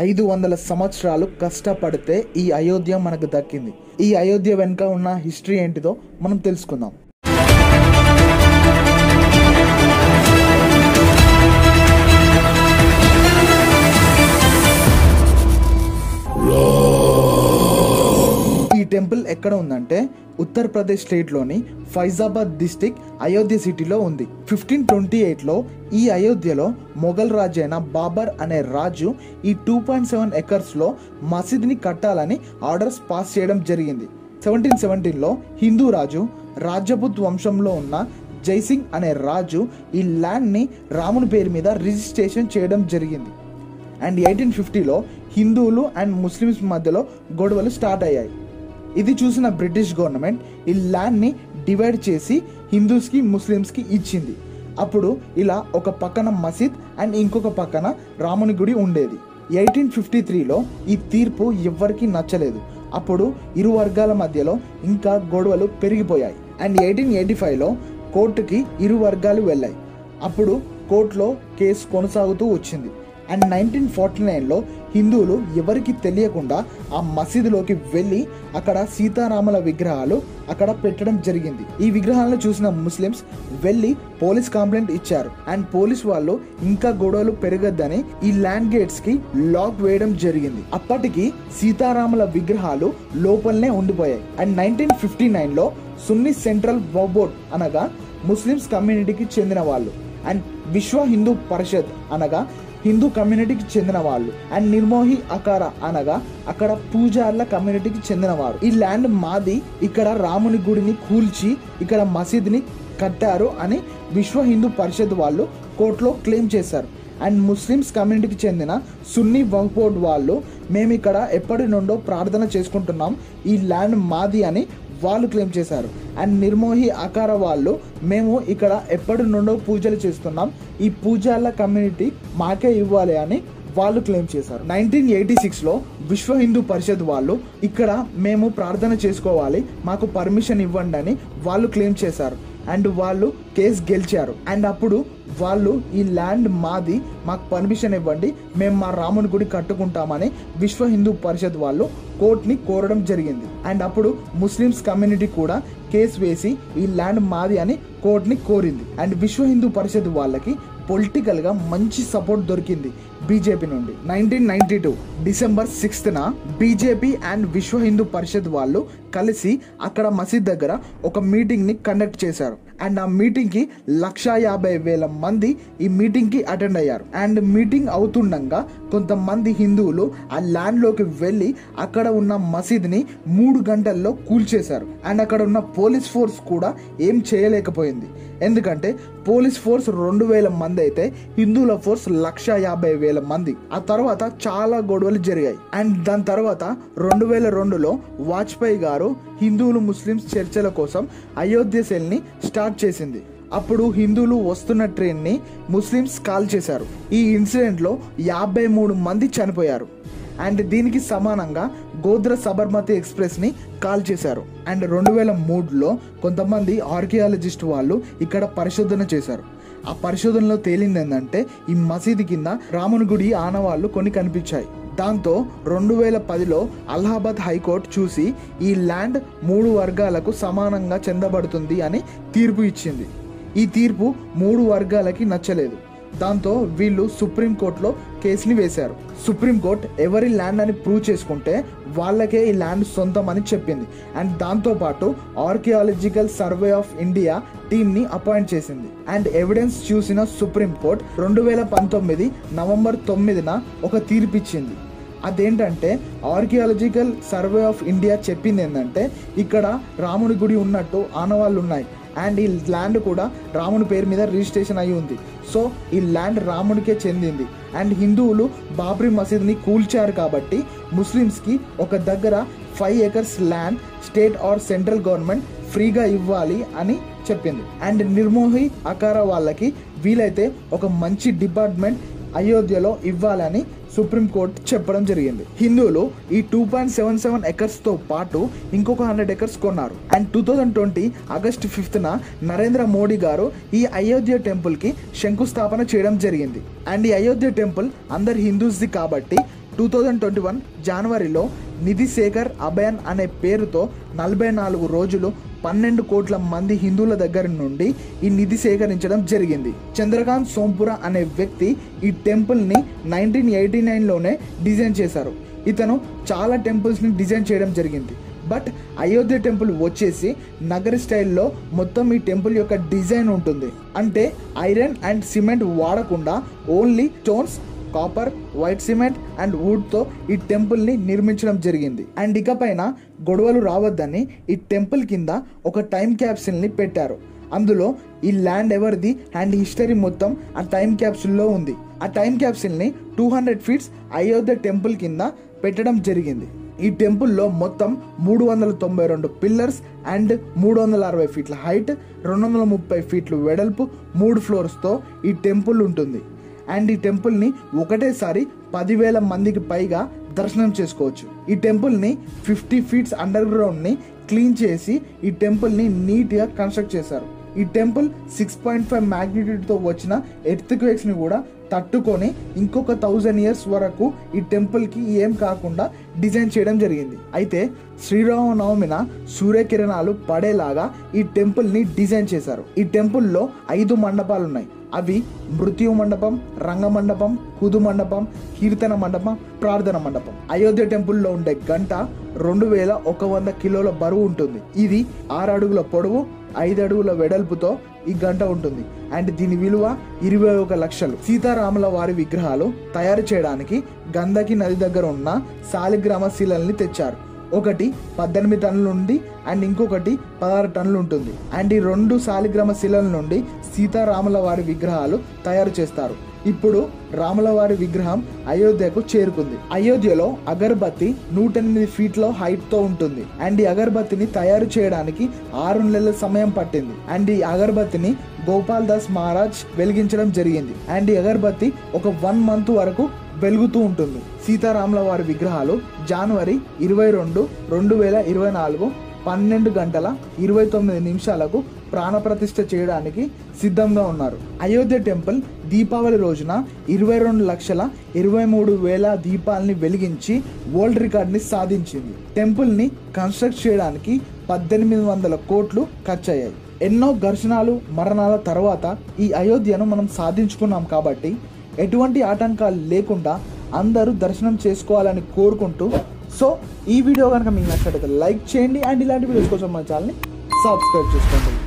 ఐదు వందల సంవత్సరాలు కష్టపడితే ఈ అయోధ్య మనకు దక్కింది ఈ అయోధ్య వెనుక ఉన్న హిస్టరీ ఏంటిదో మనం తెలుసుకుందాం ఈ టెంపుల్ ఎక్కడ ఉందంటే ఉత్తరప్రదేశ్ స్టేట్లోని ఫైజాబాద్ డిస్టిక్ అయోధ్య సిటీలో ఉంది ఫిఫ్టీన్ ట్వంటీ ఎయిట్లో ఈ అయోధ్యలో మొఘల్ రాజు అయిన బాబర్ అనే రాజు ఈ టూ పాయింట్ సెవెన్ ఎకర్స్లో మసీద్ని కట్టాలని ఆర్డర్స్ పాస్ చేయడం జరిగింది సెవెంటీన్ సెవెంటీన్లో హిందూ రాజు రాజపుత్ వంశంలో ఉన్న జైసింగ్ అనే రాజు ఈ ల్యాండ్ని రాముని పేరు మీద రిజిస్ట్రేషన్ చేయడం జరిగింది అండ్ ఎయిటీన్ ఫిఫ్టీలో హిందువులు అండ్ ముస్లిమ్స్ మధ్యలో గొడవలు స్టార్ట్ అయ్యాయి ఇది చూసిన బ్రిటిష్ గవర్నమెంట్ ఈ ల్యాండ్ని డివైడ్ చేసి హిందూస్కి ముస్లిమ్స్కి ఇచ్చింది అప్పుడు ఇలా ఒక పక్కన మసీద్ అండ్ ఇంకొక పక్కన రాముని గుడి ఉండేది ఎయిటీన్ ఫిఫ్టీ త్రీలో ఈ తీర్పు ఎవ్వరికీ నచ్చలేదు అప్పుడు ఇరు వర్గాల మధ్యలో ఇంకా గొడవలు పెరిగిపోయాయి అండ్ ఎయిటీన్ ఎయిటీ ఫైవ్లో కోర్టుకి ఇరు వర్గాలు వెళ్ళాయి అప్పుడు కోర్టులో కేసు కొనసాగుతూ వచ్చింది అండ్ నైన్టీన్ ఫార్టీ నైన్లో హిందువులు ఎవరికి తెలియకుండా ఆ మసీదులోకి వెళ్ళి అక్కడ సీతారాముల విగ్రహాలు అక్కడ పెట్టడం జరిగింది ఈ విగ్రహాలను చూసిన ముస్లిమ్స్ వెళ్ళి పోలీస్ కంప్లైంట్ ఇచ్చారు అండ్ పోలీస్ వాళ్ళు ఇంకా గొడవలు పెరగద్దని ఈ ల్యాండ్ గేట్స్ కి లాక్ వేయడం జరిగింది అప్పటికి సీతారాముల విగ్రహాలు లోపలనే ఉండిపోయాయి అండ్ నైన్టీన్ ఫిఫ్టీ నైన్లో సున్నీ సెంట్రల్ బోర్డ్ అనగా ముస్లిమ్స్ కమ్యూనిటీకి చెందిన వాళ్ళు అండ్ విశ్వ హిందూ పరిషత్ అనగా హిందూ కమ్యూనిటీకి చెందిన వాళ్ళు అండ్ నిర్మోహి అకార అనగా అక్కడ పూజార్ల కమ్యూనిటీకి చెందినవారు ఈ ల్యాండ్ మాది ఇక్కడ రాముని గుడిని కూల్చి ఇక్కడ మసీద్ని కట్టారు అని విశ్వ హిందూ పరిషత్ వాళ్ళు కోర్టులో క్లెయిమ్ చేశారు అండ్ ముస్లిమ్స్ కమ్యూనిటీకి చెందిన సున్నీ వక్ఫ్ బోర్డ్ వాళ్ళు మేము ఇక్కడ ఎప్పటి నుండో ప్రార్థన చేసుకుంటున్నాం ఈ ల్యాండ్ మాది అని వాళ్ళు క్లెయిమ్ చేశారు అండ్ నిర్మోహి అకార వాళ్ళు మేము ఇక్కడ ఎప్పటి నుండో పూజలు చేస్తున్నాం ఈ పూజాల కమ్యూనిటీ మాకే ఇవ్వాలి అని వాళ్ళు క్లెయిమ్ చేశారు నైన్టీన్ ఎయిటీ సిక్స్లో విశ్వ హిందూ పరిషత్ వాళ్ళు ఇక్కడ మేము ప్రార్థన చేసుకోవాలి మాకు పర్మిషన్ ఇవ్వండి అని వాళ్ళు క్లెయిమ్ చేశారు అండ్ వాళ్ళు కేసు గెలిచారు అండ్ అప్పుడు వాళ్ళు ఈ ల్యాండ్ మాది మాకు పర్మిషన్ ఇవ్వండి మేము మా రాముని గుడి కట్టుకుంటామని విశ్వ హిందూ పరిషత్ వాళ్ళు కోర్టుని కోరడం జరిగింది అండ్ అప్పుడు ముస్లిమ్స్ కమ్యూనిటీ కూడా కేసు వేసి ఈ ల్యాండ్ మాది అని కోర్టుని కోరింది అండ్ విశ్వ హిందూ పరిషత్ వాళ్ళకి పొలిటికల్ గా మంచి సపోర్ట్ దొరికింది బీజేపీ నుండి నైన్టీన్ నైన్టీ టూ డిసెంబర్ సిక్స్త్న బీజేపీ అండ్ విశ్వ హిందూ పరిషత్ వాళ్ళు కలిసి అక్కడ మసీద్ దగ్గర ఒక మీటింగ్ ని కండక్ట్ చేశారు అండ్ ఆ మీటింగ్ కి లక్షా యాభై వేల మంది ఈ మీటింగ్ కి అటెండ్ అయ్యారు అండ్ మీటింగ్ అవుతుండగా కొంతమంది హిందువులు ఆ ల్యాండ్ లోకి వెళ్ళి అక్కడ ఉన్న మసీద్ ని మూడు గంటల్లో కూల్చేశారు అండ్ అక్కడ ఉన్న పోలీస్ ఫోర్స్ కూడా ఏం చేయలేకపోయింది ఎందుకంటే పోలీస్ ఫోర్స్ రెండు వేల మంది అయితే హిందువుల ఫోర్స్ లక్ష యాభై వేల మంది ఆ తర్వాత చాలా గొడవలు జరిగాయి అండ్ దాని తర్వాత రెండు వేల రెండులో వాజ్పేయి గారు హిందువులు ముస్లిమ్స్ చర్చల కోసం అయోధ్య సెల్ని స్టార్ట్ చేసింది అప్పుడు హిందువులు వస్తున్న ట్రైన్ని ముస్లిమ్స్ కాల్ చేశారు ఈ ఇన్సిడెంట్లో యాభై మూడు మంది చనిపోయారు అండ్ దీనికి సమానంగా గోద్ర సబర్మతి ఎక్స్ప్రెస్ని కాల్ చేశారు అండ్ రెండు వేల మూడులో కొంతమంది ఆర్కియాలజిస్ట్ వాళ్ళు ఇక్కడ పరిశోధన చేశారు ఆ పరిశోధనలో తేలింది ఏంటంటే ఈ మసీదు కింద రాముని గుడి ఆనవాళ్ళు కొన్ని కనిపించాయి దాంతో రెండు వేల పదిలో అలహాబాద్ హైకోర్టు చూసి ఈ ల్యాండ్ మూడు వర్గాలకు సమానంగా చెందబడుతుంది అని తీర్పు ఇచ్చింది ఈ తీర్పు మూడు వర్గాలకి నచ్చలేదు దాంతో వీళ్ళు సుప్రీంకోర్టులో కేసుని వేశారు సుప్రీంకోర్టు ఎవరి ల్యాండ్ అని ప్రూవ్ చేసుకుంటే వాళ్ళకే ఈ ల్యాండ్ సొంతం అని చెప్పింది అండ్ దాంతోపాటు ఆర్కియాలజికల్ సర్వే ఆఫ్ ఇండియా టీమ్ని అపాయింట్ చేసింది అండ్ ఎవిడెన్స్ చూసిన సుప్రీంకోర్టు రెండు వేల పంతొమ్మిది నవంబర్ తొమ్మిదిన ఒక తీర్పు ఇచ్చింది అదేంటంటే ఆర్కియాలజికల్ సర్వే ఆఫ్ ఇండియా చెప్పింది ఏంటంటే ఇక్కడ రాముడి గుడి ఉన్నట్టు ఆనవాళ్ళు ఉన్నాయి అండ్ ఈ ల్యాండ్ కూడా రాముని పేరు మీద రిజిస్ట్రేషన్ అయి ఉంది సో ఈ ల్యాండ్ రామునికే చెందింది అండ్ హిందువులు బాబ్రీ మసీద్ని కూల్చారు కాబట్టి ముస్లిమ్స్కి ఒక దగ్గర five acres land state or central government ఫ్రీగా ఇవ్వాలి అని చెప్పింది అండ్ నిర్మోహి అకార వాళ్ళకి వీలైతే ఒక మంచి డిపార్ట్మెంట్ అయోధ్యలో ఇవ్వాలని సుప్రీంకోర్టు చెప్పడం జరిగింది హిందువులు ఈ టూ పాయింట్ సెవెన్ సెవెన్ ఎకర్స్తో పాటు ఇంకొక హండ్రెడ్ ఎకర్స్ కొన్నారు and two thousand twenty August ఫిఫ్త్న నరేంద్ర మోడీ గారు ఈ అయోధ్య టెంపుల్కి శంకుస్థాపన చేయడం జరిగింది అండ్ ఈ అయోధ్య టెంపుల్ అందరు హిందూస్ది కాబట్టి టూ థౌజండ్ ట్వంటీ వన్ జనవరిలో నిధి శేఖర్ అభయన్ అనే పేరుతో నలభై నాలుగు రోజులు పన్నెండు కోట్ల మంది హిందువుల దగ్గర నుండి ఈ నిధి సేకరించడం జరిగింది చంద్రకాంత్ సోంపుర అనే వ్యక్తి ఈ టెంపుల్ని నైన్టీన్ ఎయిటీ నైన్లోనే డిజైన్ చేశారు ఇతను చాలా టెంపుల్స్ని డిజైన్ చేయడం జరిగింది బట్ అయోధ్య టెంపుల్ వచ్చేసి నగర స్టైల్లో మొత్తం ఈ టెంపుల్ యొక్క డిజైన్ ఉంటుంది అంటే ఐరన్ అండ్ సిమెంట్ వాడకుండా only stones copper white cement and వుడ్తో ఈ టెంపుల్ని నిర్మించడం జరిగింది అండ్ ఇకపైన గొడవలు రావద్దని ఈ టెంపుల్ కింద ఒక టైం క్యాప్సిల్ని పెట్టారు అందులో ఈ ల్యాండ్ ఎవరిది అండ్ హిస్టరీ మొత్తం ఆ టైం క్యాప్సిల్లో ఉంది ఆ టైం క్యాప్సిల్ని two hundred feets Ayodhya temple కింద పెట్టడం జరిగింది ఈ టెంపుల్లో మొత్తం మూడు వందల తొంభై రెండు పిల్లర్స్ అండ్ మూడు వందల అరవై ఫీట్ల హైట్ రెండు వందల ముప్పై ఫీట్లు వెడల్పు మూడు ఫ్లోర్స్తో ఈ టెంపుల్ ఉంటుంది అండ్ ఈ టెంపుల్ని ఒకటేసారి పదివేల మందికి పైగా దర్శనం చేసుకోవచ్చు ఈ టెంపుల్ని ఫిఫ్టీ ఫీట్స్ అండర్ గ్రౌండ్ని క్లీన్ చేసి ఈ టెంపుల్ని నీట్గా కన్స్ట్రక్ట్ చేశారు ఈ టెంపుల్ సిక్స్ పాయింట్ ఫైవ్ మ్యాగ్నిట్యూడ్తో వచ్చిన ఎర్త్క్వేక్స్ని కూడా తట్టుకొని ఇంకొక థౌజండ్ ఇయర్స్ వరకు ఈ టెంపుల్కి ఏం కాకుండా డిజైన్ చేయడం జరిగింది అయితే శ్రీరామనవమిన సూర్యకిరణాలు పడేలాగా ఈ టెంపుల్ని డిజైన్ చేశారు ఈ టెంపుల్లో ఐదు మండపాలు ఉన్నాయి అవి మృత్యు మండపం రంగ మండపం కుదు మండపం కీర్తన మండపం ప్రార్థన మండపం అయోధ్య టెంపుల్లో ఉండే గంట రెండు వేల ఒక వంద కిలోల బరువు ఉంటుంది ఇది ఆరు అడుగుల పొడవు ఐదు అడుగుల వెడల్పుతో ఈ గంట ఉంటుంది అండ్ దీని విలువ ఇరవై ఒక లక్షలు సీతారాముల వారి విగ్రహాలు తయారు చేయడానికి గంధకి నది దగ్గర ఉన్న శాలిగ్రామ శిలల్ని తెచ్చారు ఒకటి పద్దెనిమిది టన్నుల నుండి అండ్ ఇంకొకటి పదహారు టన్నులు ఉంటుంది అండ్ ఈ రెండు శాలిగ్రామ శిలల నుండి సీతారాముల వారి విగ్రహాలు తయారు చేస్తారు ఇప్పుడు రాముల వారి విగ్రహం అయోధ్యకు చేరుకుంది అయోధ్యలో అగరబత్తి నూట ఎనిమిది ఫీట్ల హైట్ తో ఉంటుంది అండ్ ఈ అగరబత్తిని తయారు చేయడానికి ఆరు నెలల సమయం పట్టింది అండ్ ఈ అగరబత్తిని గోపాల్ దాస్ మహారాజ్ వెలిగించడం జరిగింది అండ్ ఈ అగరబత్తి ఒక వన్ మంత్ వరకు వెలుగుతూ ఉంటుంది సీతారాముల వారి విగ్రహాలు జనవరి ఇరవై రెండు రెండు వేల ఇరవై నాలుగు పన్నెండు గంటల ఇరవై తొమ్మిది నిమిషాలకు ప్రాణప్రతిష్ఠ చేయడానికి సిద్ధంగా ఉన్నారు అయోధ్య టెంపుల్ దీపావళి రోజున ఇరవై రెండు లక్షల ఇరవై మూడు వేల దీపాలని వెలిగించి వరల్డ్ రికార్డ్ని సాధించింది టెంపుల్ని కన్స్ట్రక్ట్ చేయడానికి పద్దెనిమిది వందల కోట్లు ఖర్చయ్యాయి ఎన్నో ఘర్షణలు మరణాల తర్వాత ఈ అయోధ్యను మనం సాధించుకున్నాం కాబట్టి ఎటువంటి ఆటంకాలు లేకుండా అందరూ దర్శనం చేసుకోవాలని కోరుకుంటూ సో ఈ వీడియో కనుక మీకు నచ్చినట్లయితే లైక్ చేయండి అండ్ ఇలాంటి వీడియోస్ కోసం మన ఛానల్ని సబ్స్క్రైబ్ చేసుకోండి